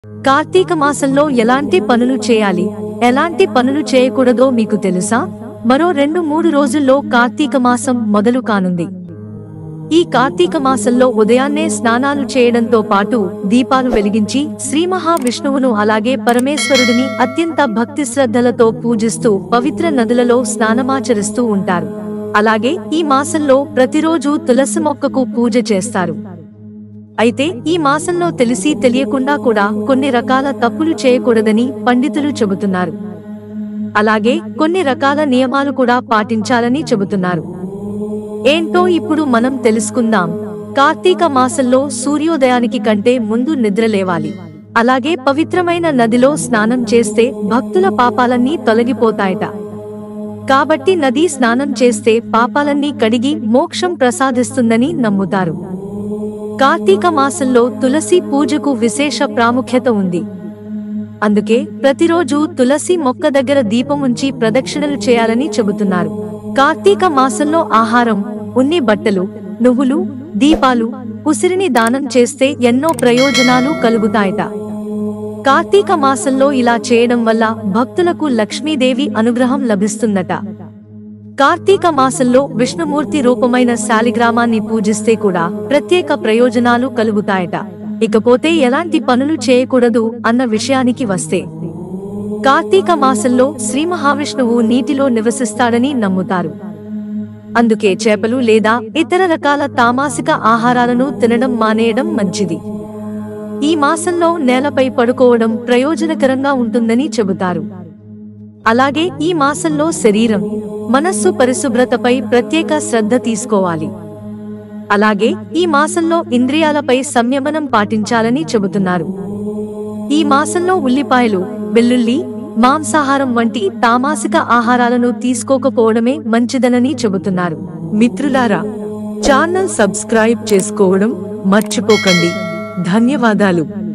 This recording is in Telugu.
కార్తీక మాసంలో ఎలాంటి పనులు చేయాలి ఎలాంటి పనులు చేయకూడదో మీకు తెలుసా మరో రెండు మూడు రోజుల్లో కార్తీక మాసం మొదలు కానుంది ఈ కార్తీక మాసంలో ఉదయాన్నే స్నానాలు చేయడంతో పాటు దీపాలు వెలిగించి శ్రీ మహావిష్ణువును అలాగే పరమేశ్వరుడిని అత్యంత భక్తి శ్రద్ధలతో పూజిస్తూ పవిత్ర నదులలో స్నానమాచరిస్తూ ఉంటారు అలాగే ఈ మాసంలో ప్రతిరోజు తులసి మొక్కకు పూజ చేస్తారు అయితే ఈ మాసంలో తెలిసి తెలియకుండా కూడా కొన్ని రకాల తప్పులు చేయకూడదని పండితులు చెబుతున్నారు అలాగే కొన్ని రకాల నియమాలు కూడా పాటించాలని చెబుతున్నారు ఏంటో ఇప్పుడు మనం తెలుసుకుందాం కార్తీక మాసంలో సూర్యోదయానికి కంటే ముందు నిద్ర లేవాలి అలాగే పవిత్రమైన నదిలో స్నానం చేస్తే భక్తుల పాపాలన్నీ తొలగిపోతాయట కాబట్టి నదీ స్నానం చేస్తే పాపాలన్నీ కడిగి మోక్షం ప్రసాదిస్తుందని నమ్ముతారు కార్తీక మాసంలో తులసి పూజకు విశేష ప్రాముఖ్యత ఉంది అందుకే ప్రతిరోజు తులసి మొక్క దగ్గర దీపం ఉంచి ప్రదక్షిణలు చేయాలని చెబుతున్నారు కార్తీక మాసంలో ఆహారం ఉన్ని బట్టలు నువ్వులు దీపాలు ఉసిరిని దానం చేస్తే ఎన్నో ప్రయోజనాలు కలుగుతాయట కార్తీక మాసంలో ఇలా చేయడం వల్ల భక్తులకు లక్ష్మీదేవి అనుగ్రహం లభిస్తుందట కార్తీక మాసంలో విష్ణుమూర్తి రూపమైన శాలిగ్రామాన్ని పూజిస్తే కూడా ప్రత్యేక ప్రయోజనాలు కలుగుతాయట ఇకపోతే ఎలాంటి పనులు చేయకూడదు అన్న విషయానికి వస్తే కార్తీక మాసంలో శ్రీ మహావిష్ణువు నీటిలో నివసిస్తాడని నమ్ముతారు అందుకే చేపలు లేదా ఇతర రకాల తామాసిక ఆహారాలను తినడం మానేయడం మంచిది ఈ మాసంలో నేలపై పడుకోవడం ప్రయోజనకరంగా ఉంటుందని చెబుతారు అలాగే ఈ మాసంలో శరీరం మనస్సు పరిశుభ్రతపై ప్రత్యేక శ్రద్ధ తీసుకోవాలి అలాగే ఈ మాసంలో ఇంద్రియాలపై సంయమనం పాటించాలని చెబుతున్నారు ఈ మాసంలో ఉల్లిపాయలు వెల్లుల్లి మాంసాహారం వంటి తామాసిక ఆహారాలను తీసుకోకపోవడమే మంచిదనని చెబుతున్నారు మిత్రులారా ఛానల్ సబ్స్క్రైబ్ చేసుకోవడం మర్చిపోకండి ధన్యవాదాలు